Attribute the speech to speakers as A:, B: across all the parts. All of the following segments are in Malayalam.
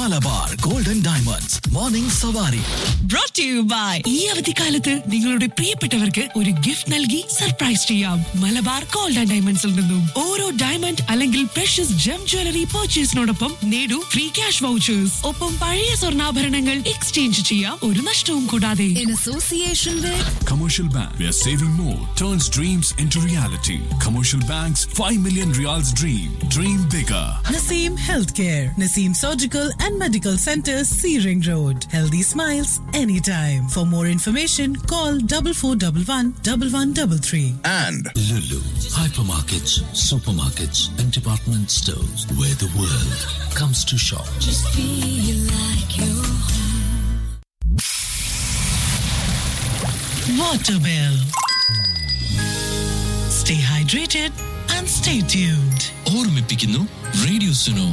A: മലബാർ ഗോൾഡൻ ഡയമണ്ട്സ് മോർണിംഗ് സവാരി
B: brought to you by ഈ അവധിക്കാലത്ത് നിങ്ങളുടെ പ്രിയപ്പെട്ടവർക്ക് ഒരു ഗിഫ്റ്റ് നൽകി സർപ്രൈസ് ചെയ്യാം മലബാർ ഗോൾഡ് ആൻഡ് ഡയമണ്ട്സിൽ നിന്നും ഓരോ ഡയമണ്ട് അല്ലെങ്കിൽ പ്രഷ്യസ് ജം ജ്വല്ലറി പർച്ചേസിനോടൊപ്പം നേടൂ ഫ്രീ ക്യാഷ് വൗച്ചേഴ്സ് ഒപ്പം പഴയ സ്വർണ്ണാഭരണങ്ങൾ എക്സ്ചേഞ്ച് ചെയ്യാം ഒരു നഷ്ടവും കൂടാതെ
C: in association with
D: Commercial Bank, where saving more turns dreams into reality. Commercial Bank's 5 million reals dream. Dream bigger.
E: Naseem Healthcare, Naseem Surgical and Medical Center, Searing Road. Healthy smiles anytime. For more information, call 4411 1133.
A: and
F: Lulu, hypermarkets, supermarkets, and department stores where the world comes to shop.
C: feel like you
B: Waterwell. Stay hydrated and stay tuned.
F: ഓർമ്മിപ്പിക്കുന്നു radio Suno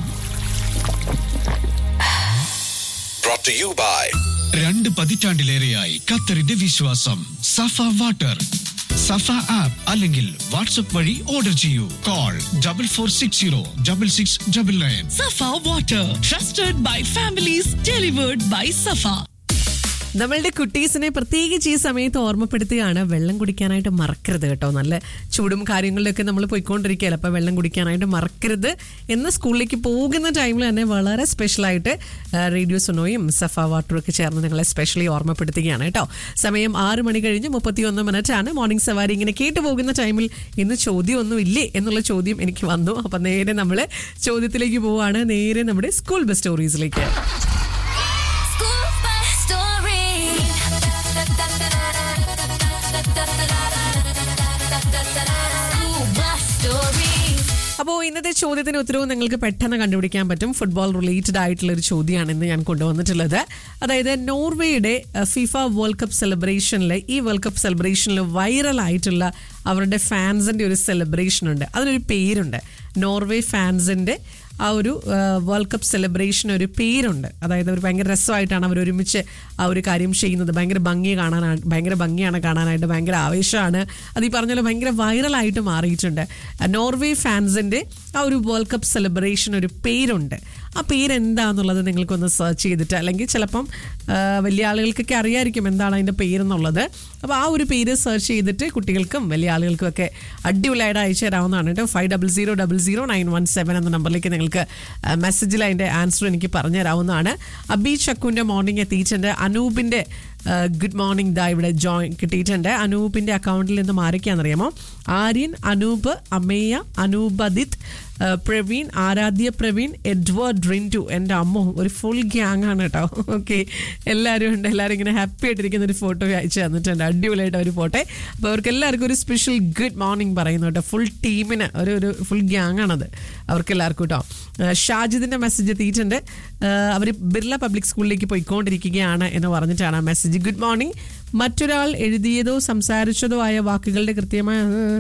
A: brought to you by
D: രണ്ട് പതിറ്റാണ്ടിലേറെയായി ഖത്തറിന്റെ വിശ്വാസം സഫ വാട്ടർ സഫ ആപ്പ് അല്ലെങ്കിൽ വാട്സ്ആപ്പ് വഴി ഓർഡർ ചെയ്യൂ call double four six zero double six double nine
B: Safa Water, trusted by families, delivered by Safa.
G: നമ്മളുടെ കുട്ടീസിനെ പ്രത്യേകിച്ച് ഈ സമയത്ത് ഓർമ്മപ്പെടുത്തുകയാണ് വെള്ളം കുടിക്കാനായിട്ട് മറക്കരുത് കേട്ടോ നല്ല ചൂടും കാര്യങ്ങളിലൊക്കെ നമ്മൾ പോയിക്കൊണ്ടിരിക്കുകയല്ല അപ്പോൾ വെള്ളം കുടിക്കാനായിട്ട് മറക്കരുത് എന്ന് സ്കൂളിലേക്ക് പോകുന്ന ടൈമിൽ തന്നെ വളരെ സ്പെഷ്യലായിട്ട് റേഡിയോ സുനോയും സഫ വാട്ടറും ഒക്കെ ചേർന്ന് നിങ്ങളെ സ്പെഷ്യലി ഓർമ്മപ്പെടുത്തുകയാണ് കേട്ടോ സമയം ആറ് മണി കഴിഞ്ഞ് മുപ്പത്തി ഒന്ന് മിനിറ്റ് ആണ് മോർണിംഗ് സവാരി ഇങ്ങനെ കേട്ടു പോകുന്ന ടൈമിൽ ഇന്ന് ചോദ്യമൊന്നും ഇല്ലേ എന്നുള്ള ചോദ്യം എനിക്ക് വന്നു അപ്പം നേരെ നമ്മൾ ചോദ്യത്തിലേക്ക് പോവുകയാണ് നേരെ നമ്മുടെ സ്കൂൾ ബസ് സ്റ്റോറീസിലേക്ക്
C: School bus story. School bus story.
G: അപ്പോൾ ഇന്നത്തെ ചോദ്യത്തിന് ഉത്തരവും നിങ്ങൾക്ക് പെട്ടെന്ന് കണ്ടുപിടിക്കാൻ പറ്റും ഫുട്ബോൾ റിലേറ്റഡ് ആയിട്ടുള്ള ഒരു ചോദ്യമാണ് ഇന്ന് ഞാൻ കൊണ്ടുവന്നിട്ടുള്ളത് അതായത് നോർവേയുടെ ഫിഫ വേൾഡ് കപ്പ് സെലിബ്രേഷനിൽ ഈ വേൾഡ് കപ്പ് സെലിബ്രേഷനിൽ വൈറൽ ആയിട്ടുള്ള അവരുടെ ഫാൻസിന്റെ ഒരു സെലിബ്രേഷൻ ഉണ്ട് അതിനൊരു പേരുണ്ട് നോർവേ ഫാൻസിന്റെ ആ ഒരു വേൾഡ് കപ്പ് സെലിബ്രേഷൻ ഒരു പേരുണ്ട് അതായത് അവർ ഭയങ്കര രസമായിട്ടാണ് അവർ ഒരുമിച്ച് ആ ഒരു കാര്യം ചെയ്യുന്നത് ഭയങ്കര ഭംഗി കാണാനാണ് ഭയങ്കര ഭംഗിയാണ് കാണാനായിട്ട് ഭയങ്കര ആവേശമാണ് അത് ഈ പറഞ്ഞ പോലെ ഭയങ്കര വൈറലായിട്ട് മാറിയിട്ടുണ്ട് നോർവേ ഫാൻസിന്റെ ആ ഒരു വേൾഡ് കപ്പ് സെലിബ്രേഷൻ ഒരു പേരുണ്ട് ആ പേര് എന്താണെന്നുള്ളത് നിങ്ങൾക്കൊന്ന് സെർച്ച് ചെയ്തിട്ട് അല്ലെങ്കിൽ ചിലപ്പം ആ, വലിയ ആളുകൾക്കൊക്കെ അറിയായിരിക്കും എന്താണ് അതിൻ്റെ പേരെന്നുള്ളത് അപ്പോൾ ആ ഒരു പേര് സെർച്ച് ചെയ്തിട്ട് കുട്ടികൾക്കും വലിയ ആളുകൾക്കും ഒക്കെ അടിപൊളിയായിട്ട് അയച്ചു തരാവുന്നതാണ് കേട്ടോ five double zero double zero nine one seven എന്ന നമ്പറിലേക്ക് നിങ്ങൾക്ക് മെസ്സേജിൽ അതിൻ്റെ ആൻസർ എനിക്ക് പറഞ്ഞു തരാവുന്നതാണ് അബി ചക്കുവിൻ്റെ മോർണിംഗ് എത്തിയിട്ടുണ്ട് അനൂപിൻ്റെ ഗുഡ് മോർണിംഗ് ദാ ഇവിടെ ജോയിൻ കിട്ടിയിട്ടുണ്ട് അനൂപിൻ്റെ അക്കൗണ്ടിൽ നിന്ന് ആരൊക്കെയാണെന്നറിയാമോ ആര്യൻ അനൂപ് അമേയ അനൂപദിത് ആ, പ്രവീൺ ആരാധ്യ പ്രവീൺ എഡ്വേർഡ് റിൻറ്റു എൻ്റെ അമ്മ ഒരു ഫുൾ ഗ്യാങ് ആണ് കേട്ടോ ഓക്കെ എല്ലാവരും ഉണ്ട് എല്ലാവരും ഇങ്ങനെ ഹാപ്പി ആയിട്ടിരിക്കുന്ന ഒരു ഫോട്ടോ അയച്ചു തന്നിട്ടുണ്ട് അടിപൊളിയായിട്ട് ഒരു ഫോട്ടോ അപ്പോൾ അവർക്ക് എല്ലാവർക്കും ഒരു സ്പെഷ്യൽ ഗുഡ് മോർണിംഗ് പറയുന്നു കേട്ടോ ഫുൾ ടീമിന് ഒരു ഒരു ഫുൾ ഗ്യാങ് ആണത് അവർക്ക് എല്ലാവർക്കും കേട്ടോ ആ, ഷാജിദിൻ്റെ മെസ്സേജ് എത്തിയിട്ടുണ്ട് അവർ ബിർള പബ്ലിക് സ്കൂളിലേക്ക് പോയിക്കൊണ്ടിരിക്കുകയാണ് എന്ന് പറഞ്ഞിട്ടാണ് ആ മെസ്സേജ് ഗുഡ് മോർണിംഗ് മറ്റൊരാൾ എഴുതിയതോ സംസാരിച്ചതോ ആയ വാക്കുകളുടെ കൃത്യമായ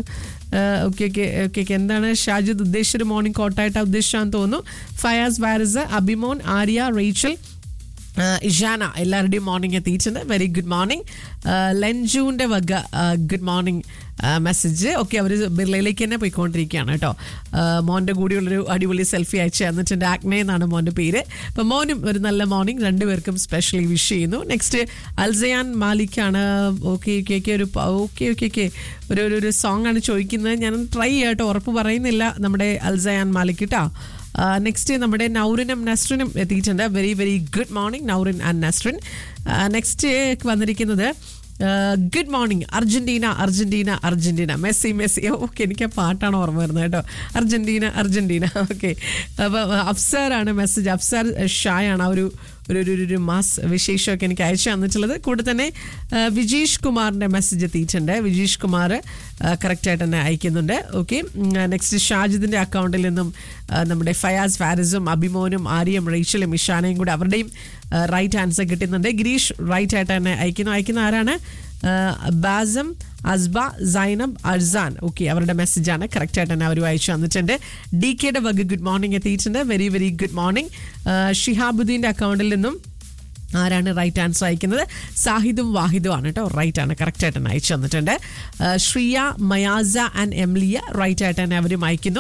G: ഓക്കെ ഓക്കെ ഓക്കെ ഓക്കെ എന്താണ് ഷാജിദ് ഉദ്ദേശിച്ചൊരു മോർണിംഗ് കോട്ടായിട്ട് ഉദ്ദേശിച്ചാന്ന് തോന്നുന്നു ഫയാസ് വാരിസ് അബിമോൻ ആര്യ റേച്ചൽ ആഹ് ഇഷാന എല്ലാവരുടെയും മോർണിംഗ് എത്തിയിട്ടുണ്ട് വെരി ഗുഡ് മോർണിംഗ് ലഞ്ചുവിൻ്റെ വക ഗുഡ് മോർണിംഗ് മെസ്സേജ് ഓക്കെ അവർ ബിർളയിലേക്ക് തന്നെ പോയിക്കൊണ്ടിരിക്കുകയാണ് കേട്ടോ ആഹ് മോൻ്റെ കൂടിയുള്ളൊരു അടിപൊളി സെൽഫി അയച്ചു തന്നിട്ടുണ്ട് ആഗ്നേ എന്നാണ് മോൻ്റെ പേര് അപ്പം മോനും ഒരു നല്ല മോർണിംഗ് രണ്ടുപേർക്കും സ്പെഷ്യലി വിഷ് ചെയ്യുന്നു നെക്സ്റ്റ് അൽസയാൻ മാലിക്കാണ് ഓക്കെ ഓക്കെ ഓക്കെ ഒരു ഓക്കെ ഓക്കെ ഓക്കെ ഒരു ഒരു- ഒരു സോങ് ആണ് ചോദിക്കുന്നത് ഞാൻ ട്രൈ ചെയ്യാട്ടോ ഉറപ്പ് പറയുന്നില്ല നമ്മുടെ അൽസയാൻ മാലിക് കേട്ടോ നെക്സ്റ്റ് നമ്മുടെ നൗറിനും നസ്റിനും എത്തിയിട്ടുണ്ട് very very good morning Naurin and Nasrin next വന്നിരിക്കുന്നത് good morning Argentina Argentina Argentina Messi Messi okay എനിക്ക് ആ പാട്ടാണ് ഓർമ്മ വരുന്നത് കേട്ടോ അർജന്റീന അർജന്റീന ഓക്കെ അപ്പോൾ അഫ്സാറാണ് മെസ്സേജ് അഫ്സാർ ഷായാണ് ആ ഒരു ഒരു ഒരു ഒരു- ഒരു മാസ് വിശേഷമൊക്കെ എനിക്ക് അയച്ചു തന്നിട്ടുള്ളത് കൂടെ തന്നെ ആ, വിജീഷ് കുമാറിൻ്റെ മെസ്സേജ് എത്തിയിട്ടുണ്ട് വിജീഷ് കുമാർ കറക്റ്റായിട്ട് തന്നെ അയക്കുന്നുണ്ട് ഓക്കെ നെക്സ്റ്റ് ഷാജിദിൻ്റെ അക്കൗണ്ടിൽ നിന്നും ആ, നമ്മുടെ ഫയാസ് ഫാരിസും അഭിമോനും ആര്യയും റേച്ചലും ഇഷാനയും കൂടെ അവരുടെയും റൈറ്റ് ആൻസർ കിട്ടുന്നുണ്ട് ഗിരീഷ് റൈറ്റ് ആയിട്ട് തന്നെ അയക്കുന്നു അയക്കുന്ന ആരാണ് ആ, ബാസം അസ്ബ സൈനബ് അർസാൻ ഓക്കെ അവരുടെ മെസ്സേജാണ് കറക്റ്റായിട്ട് തന്നെ അവർ അയച്ചു തന്നിട്ടുണ്ട് ഡി കെയുടെ വക ഗുഡ് മോർണിംഗ് എത്തിയിട്ടുണ്ട് വെരി വെരി ഗുഡ് മോർണിംഗ് ഷിഹാബുദ്ദീൻ്റെ അക്കൗണ്ടിൽ നിന്നും ആരാണ് റൈറ്റ് ആൻസർ അയക്കുന്നത് സാഹിദും വാഹിദും ആണ് കേട്ടോ റൈറ്റ് ആണ് കറക്റ്റ് ആയിട്ട് തന്നെ അയച്ചു തന്നിട്ടുണ്ട് ആ, Shriya Mayasa and Emilia right ആയിട്ട് തന്നെ അവരും അയക്കുന്നു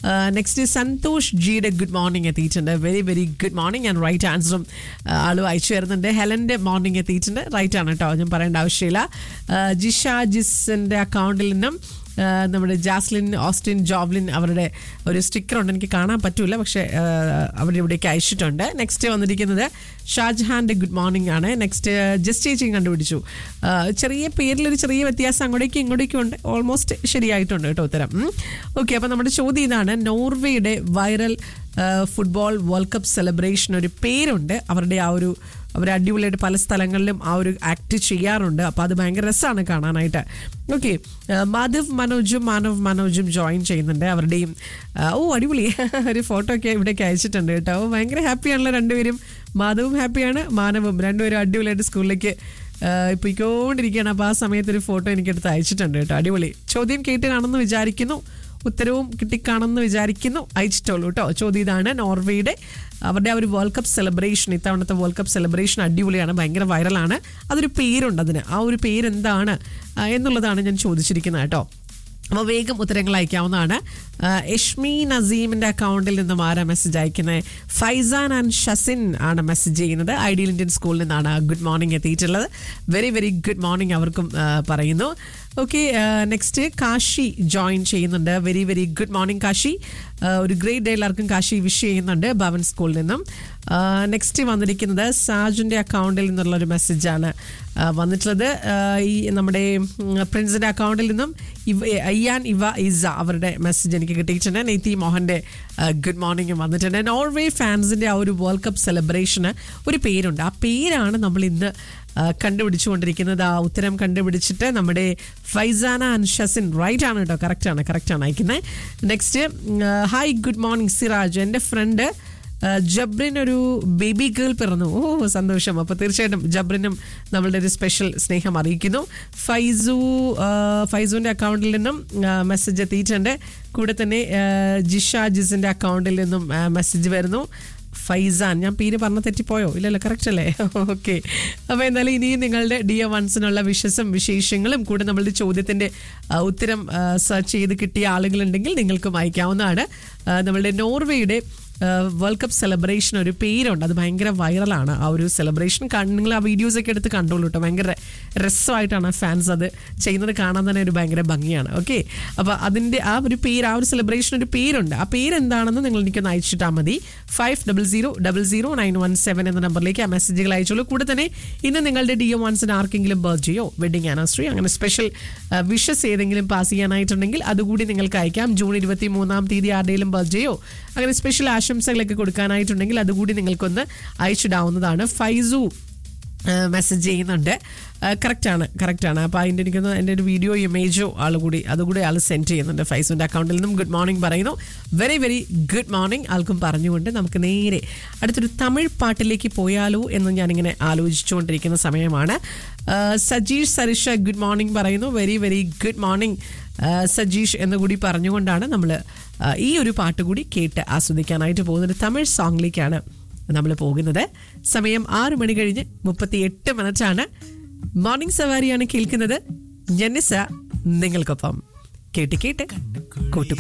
G: നെക്സ്റ്റ് സന്തോഷ് ജിയുടെ ഗുഡ് മോർണിംഗ് എത്തിയിട്ടുണ്ട് വെരി വെരി ഗുഡ് മോർണിംഗ് ഞാൻ റൈറ്റ് ആൻസറും ആളും അയച്ചു തരുന്നുണ്ട് ഹെലൻ്റെ മോർണിംഗ് എത്തിയിട്ടുണ്ട് റൈറ്റ് ആണ് കേട്ടോ ഞാൻ പറയേണ്ട ആവശ്യമില്ല ആ, ജിഷ ജിസിൻ്റെ അക്കൗണ്ടിൽ നിന്നും ആ, നമ്മുടെ ജാസ്ലിൻ ഓസ്റ്റിൻ ജോബ്ലിൻ അവരുടെ ഒരു സ്റ്റിക്കർ ഉണ്ട് എനിക്ക് കാണാൻ പറ്റൂല പക്ഷേ ആ, അവരുടെ ഇവിടേക്ക് അയച്ചിട്ടുണ്ട് നെക്സ്റ്റ് വന്നിരിക്കുന്നത് ഷാജഹാന്റെ ഗുഡ് മോർണിംഗ് ആണ് നെക്സ്റ്റ് ജസ്റ്റ് ചേച്ചിയും കണ്ടുപിടിച്ചു ആ, ചെറിയ പേരിലൊരു ചെറിയ വ്യത്യാസം അങ്ങോട്ടേക്കും ഇങ്ങോട്ടേക്കും ഉണ്ട് ഓൾമോസ്റ്റ് ശരിയായിട്ടുണ്ട് കേട്ടോ ഉത്തരം ഓക്കെ അപ്പോൾ നമ്മുടെ ചോദ്യം ഇതാണ് നോർവേയുടെ viral football world cup celebration ഒരു പേരുണ്ട് അവരുടെ ആ ഒരു അവർ അടിപൊളിയായിട്ട് പല സ്ഥലങ്ങളിലും ആ ഒരു ആക്ട് ചെയ്യാറുണ്ട് അപ്പോൾ അത് ഭയങ്കര രസമാണ് കാണാനായിട്ട് ഓക്കെ മാധവ് മനോജും മാനവ് മനോജും ജോയിൻ ചെയ്യുന്നുണ്ട് അവരുടെയും ആ, ഓ അടിപൊളി ഒരു ഫോട്ടോ ഒക്കെ ഇവിടേക്ക് അയച്ചിട്ടുണ്ട് കേട്ടോ ഓ, ഭയങ്കര ഹാപ്പിയാണല്ലോ രണ്ടുപേരും മാധവും ഹാപ്പിയാണ് മാനവും രണ്ടുപേരും അടിപൊളിയായിട്ട് സ്കൂളിലേക്ക് പോയിക്കൊണ്ടിരിക്കുകയാണ് അപ്പോൾ ആ സമയത്ത് ഒരു ഫോട്ടോ എനിക്കെടുത്ത് അയച്ചിട്ടുണ്ട് കേട്ടോ അടിപൊളി ചോദ്യം കേട്ട് കാണുമെന്ന് വിചാരിക്കുന്നു ഉത്തരവും കിട്ടിക്കാണെന്ന് വിചാരിക്കുന്നു അയച്ചിട്ടുള്ളൂ കേട്ടോ ചോദ്യം ഇതാണ് നോർവേയുടെ അവരുടെ ആ ഒരു വേൾഡ് കപ്പ് സെലിബ്രേഷൻ ഇത്തവണത്തെ വേൾഡ് കപ്പ് സെലിബ്രേഷൻ അടിപൊളിയാണ് ഭയങ്കര വൈറലാണ് അതൊരു പേരുണ്ട് അതിന് ആ ഒരു പേര് എന്താണ് ആ, എന്നുള്ളതാണ് ഞാൻ ചോദിച്ചിരിക്കുന്നത് കേട്ടോ അപ്പോൾ വേഗം ഉത്തരങ്ങൾ അയക്കാവുന്നതാണ് ആ, യഷ്മി നസീമിന്റെ അക്കൗണ്ടിൽ നിന്നും ആരാ മെസ്സേജ് അയക്കുന്നത് ഫൈസാൻ ആൻഡ് ഷസിൻ ആണ് മെസ്സേജ് ചെയ്യുന്നത് ഐഡിയൽ ഇന്ത്യൻ സ്കൂളിൽ നിന്നാണ് ഗുഡ് മോർണിംഗ് എത്തിയിട്ടുള്ളത് വെരി വെരി ഗുഡ് മോർണിംഗ് അവർക്കും ആ, പറയുന്നു ഓക്കെ നെക്സ്റ്റ് കാശി ജോയിൻ ചെയ്യുന്നുണ്ട് very very good morning Kashi ആ, ഒരു ഗ്രേറ്റ് ഡേ എല്ലാവർക്കും കാശി വിഷ് ചെയ്യുന്നുണ്ട് ഭവൻ സ്കൂളിൽ നിന്നും നെക്സ്റ്റ് വന്നിരിക്കുന്നത് സാജുൻ്റെ അക്കൗണ്ടിൽ നിന്നുള്ള ഒരു മെസ്സേജാണ് വന്നിട്ടുള്ളത് ആ, ഈ നമ്മുടെ പ്രിൻസിൻ്റെ അക്കൗണ്ടിൽ നിന്നും ഇവ അയ്യാൻ ഇവ ഇസ അവരുടെ മെസ്സേജ് എനിക്ക് കിട്ടിയിട്ടുണ്ട് നെയ്ത്തി മോഹൻ്റെ ഗുഡ് മോർണിംഗ് വന്നിട്ടുണ്ട് നോർവേ ഫാൻസിൻ്റെ ആ ഒരു വേൾഡ് കപ്പ് സെലിബ്രേഷന് ഒരു പേരുണ്ട് ആ പേരാണ് നമ്മൾ ഇന്ന് ആ, കണ്ടുപിടിച്ചുകൊണ്ടിരിക്കുന്നത് ആ ഉത്തരം കണ്ടുപിടിച്ചിട്ട് നമ്മുടെ ഫൈസാന ആൻഡ് ഷസിൻ റൈറ്റ് ആണ് കേട്ടോ കറക്റ്റ് ആണ് കറക്റ്റ് ആണ് അയക്കുന്നത് next hi good morning Siraj എൻ്റെ ഫ്രണ്ട് ജബ്രിൻ ഒരു ബേബി ഗേൾ പിറന്നു ഓ സന്തോഷം അപ്പോൾ തീർച്ചയായിട്ടും ജബ്രിനും നമ്മളുടെ ഒരു സ്പെഷ്യൽ സ്നേഹം അറിയിക്കുന്നു ഫൈസു ആ, ഫൈസുവിൻ്റെ അക്കൗണ്ടിൽ നിന്നും മെസ്സേജ് എത്തിയിട്ടുണ്ട് കൂടെ തന്നെ ആ, ജിഷ ജിസിൻ്റെ അക്കൗണ്ടിൽ നിന്നും മെസ്സേജ് വരുന്നു ഫൈസാൻ ഞാൻ പേര് പറഞ്ഞ തെറ്റിപ്പോയോ ഇല്ലല്ലോ കറക്റ്റ് അല്ലേ ഓക്കെ അപ്പോൾ എന്തായാലും ഇനിയും നിങ്ങളുടെ ഡി എ വൺസിനുള്ള വിഷസും വിശേഷങ്ങളും കൂടെ നമ്മളുടെ ചോദ്യത്തിൻ്റെ ആ, ഉത്തരം സെർച്ച് ചെയ്ത് കിട്ടിയ ആളുകളുണ്ടെങ്കിൽ നിങ്ങൾക്കും അയക്കാവുന്നതാണ് ആ, നമ്മളുടെ നോർവേയുടെ വേൾഡ് കപ്പ് സെലിബ്രേഷൻ ഒരു പേരുണ്ട് അത് ഭയങ്കര വൈറലാണ് ആ ഒരു സെലിബ്രേഷൻ നിങ്ങൾ ആ വീഡിയോസ് ഒക്കെ എടുത്ത് കണ്ടോളൂ കേട്ടോ ഭയങ്കര രസമായിട്ടാണ് ഫാൻസ് അത് ചെയ്യുന്നത് കാണാൻ തന്നെ ഒരു ഭയങ്കര ഭംഗിയാണ് ഓക്കെ അപ്പോൾ അതിൻ്റെ ആ ഒരു പേര് ആ ഒരു സെലിബ്രേഷൻ ഒരു പേരുണ്ട് ആ പേര് എന്താണെന്ന് നിങ്ങൾ എനിക്കൊന്ന് അയച്ചിട്ടാൽ മതി five double zero double zero nine one seven എന്ന നമ്പറിലേക്ക് ആ മെസ്സേജുകൾ അയച്ചോളൂ കൂടെ തന്നെ ഇന്ന് നിങ്ങളുടെ ഡി എം വൺസിന് ആർക്കെങ്കിലും ബർത്ത്ഡേയോ വെഡിങ് ആനിവേഴ്സറി അങ്ങനെ സ്പെഷ്യൽ വിഷസ് ഏതെങ്കിലും പാസ് ചെയ്യാനായിട്ടുണ്ടെങ്കിൽ അതുകൂടി നിങ്ങൾക്ക് അയക്കാം ജൂൺ ഇരുപത്തി മൂന്നാം തീയതി ആരുടെയും ബർത്ത്ഡേയോ അങ്ങനെ സ്പെഷ്യൽ ആശംസകളൊക്കെ കൊടുക്കാനായിട്ടുണ്ടെങ്കിൽ അതുകൂടി നിങ്ങൾക്കൊന്ന് അയച്ചിടാവുന്നതാണ് ഫൈസു മെസ്സേജ് ചെയ്യുന്നുണ്ട് കറക്റ്റാണ് കറക്റ്റാണ് അപ്പോൾ അതിൻ്റെ എനിക്കൊന്ന് എൻ്റെ ഒരു വീഡിയോ ഇമേജോ ആൾ കൂടി അതുകൂടി ആൾ സെൻഡ് ചെയ്യുന്നുണ്ട് ഫൈസുവിൻ്റെ അക്കൗണ്ടിൽ നിന്നും ഗുഡ് മോർണിംഗ് പറയുന്നു വെരി വെരി ഗുഡ് മോർണിംഗ് ആൾക്കും പറഞ്ഞുകൊണ്ട് നമുക്ക് നേരെ അടുത്തൊരു തമിഴ് പാട്ടിലേക്ക് പോയാലോ എന്ന് ഞാനിങ്ങനെ ആലോചിച്ചുകൊണ്ടിരിക്കുന്ന സമയമാണ് ആ, സജീഷ് സരിഷ ഗുഡ് മോർണിംഗ് പറയുന്നു very very good morning Sajeesh എന്ന് കൂടി പറഞ്ഞുകൊണ്ടാണ് നമ്മൾ ഈ ഒരു പാട്ട് കൂടി കേട്ട് ആസ്വദിക്കാനായിട്ട് പോകുന്നത് തമിഴ് സോങ്ങിലേക്കാണ് നമ്മൾ പോകുന്നത് സമയം ആറു മണി കഴിഞ്ഞ് മുപ്പത്തി എട്ട് മിനിറ്റാണ് മോർണിംഗ് സവാരിയാണ് കേൾക്കുന്നത് ജനിസ നിങ്ങൾക്കൊപ്പം കേട്ട് കേട്ട് കൂട്ടുകൂടാം